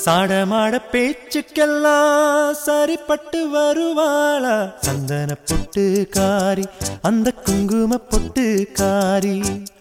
சாடமாட பேச்சுக்கெல்லாம் சரிப்பட்டு வருவாளா சந்தன பொட்டு காரி அந்த குங்கும பொட்டு காரி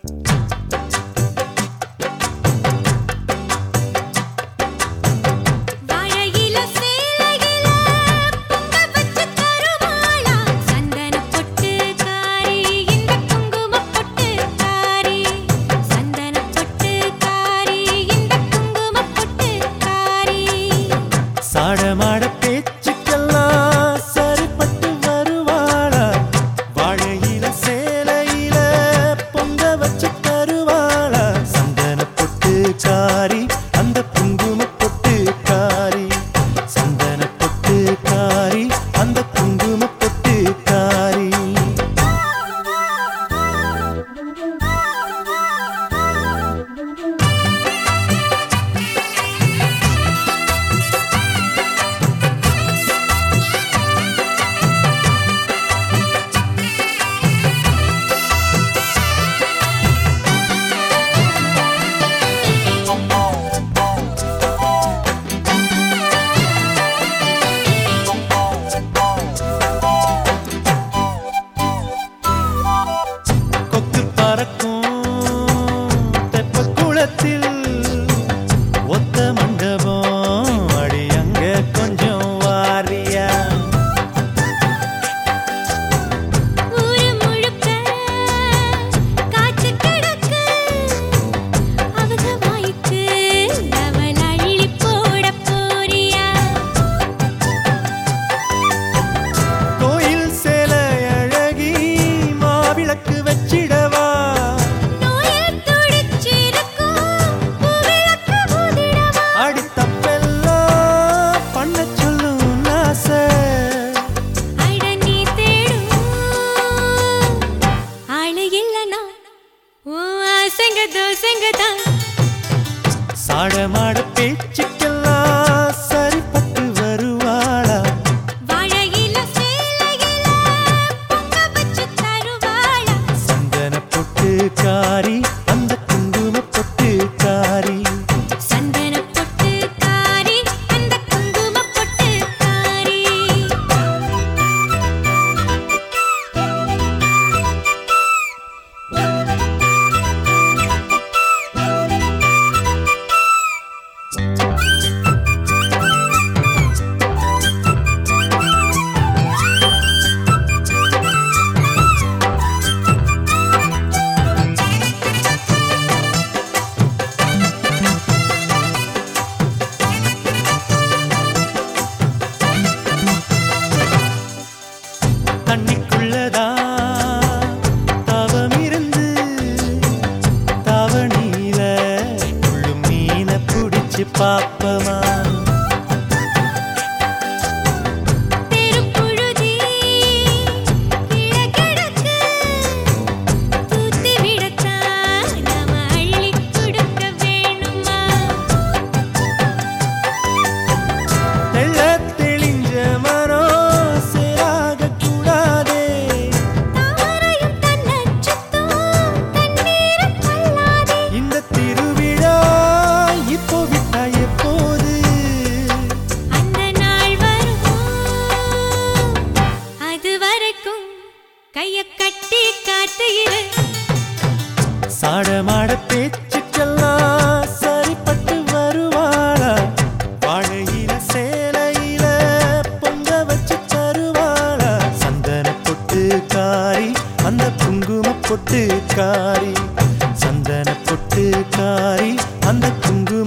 வாழையில சேலையில பொங்க வச்சு தருவாளா சந்தன பொட்டு காரி இந்த குங்கும பொட்டு காரி சந்தன பொட்டு காரி இந்த குங்கும பொட்டு காரி சாடமாட பேச்சுக்கெல்லாம் சரிப்பட்டு வருவாளா வாழையில சேலையில பொங்க வச்சு தருவாளா சந்தன பொட்டு காரி அந்த குங்கும பொட்டு காரி சந்தன பொட்டு காரி அந்த குங்கும பொட்டு காரி கொக்கு பறக்கும் தெப்ப குளத்தில் ஒத்த மண்டபம் அடி அங்க கொஞ்சம் வாரியா ஊரு முழுக்க காய்ச்சி கிடக்கு அவங்க வாய்க்கு அவள் அள்ளி போட போறியா கோயில் சேலை அழகி மாவிளக்கு வச்சிடவா நோயில் துடிச்சிருக்கும் பூவிளக்கு ஊதிடவா அடித்தப்பெல்லாம் பண்ண சொல்லும் ஆசை அட நீ தேடும் ஆளு இல்லனா ஓ ஆசைங்க தோசைங்க தான் சாடமாட பேச்சுக்கெல்லாம் சரிப்பட்டு வருவாளா வாழையில சேலையில பொங்க வச்சு தருவாளா சந்தன பொட்டு காரி அந்த குங்கும பொட்டு காரி சந்தன பொட்டு காரி அந்த குங்கும பொட்டு காரி தண்ணிக்குள்ளதா தவம் இருந்து தவணீல உள்ளும் மீன புடிச்சு பாப்பமா தெருப்புழுதி கிழக்கிழக்கு தூத்தி விடத்தான் நாம அள்ளி கொடுக்க வேணுமா தெள்ள தெளிஞ்ச மரம் சேராக கூடாதே தாமரையும் தன்னச்சுத்தும் தண்ணீரும் கொள்ளாதே இந்த திருவிழா இப்போ விட்டா எப்போது அந்த நாள் வரும் அது வரைக்கும் கைய கட்டி காத்து இரு சாடமாட பேச்சுக்கெல்லாம் சரிப்பட்டு வருவாளா வாழையில சேலையில பொங்க வச்சு தருவாளா சந்தன பொட்டு காரி அந்த குங்கும பொட்டு காரி சந்தன பொட்டு காரி அந்த குங்கும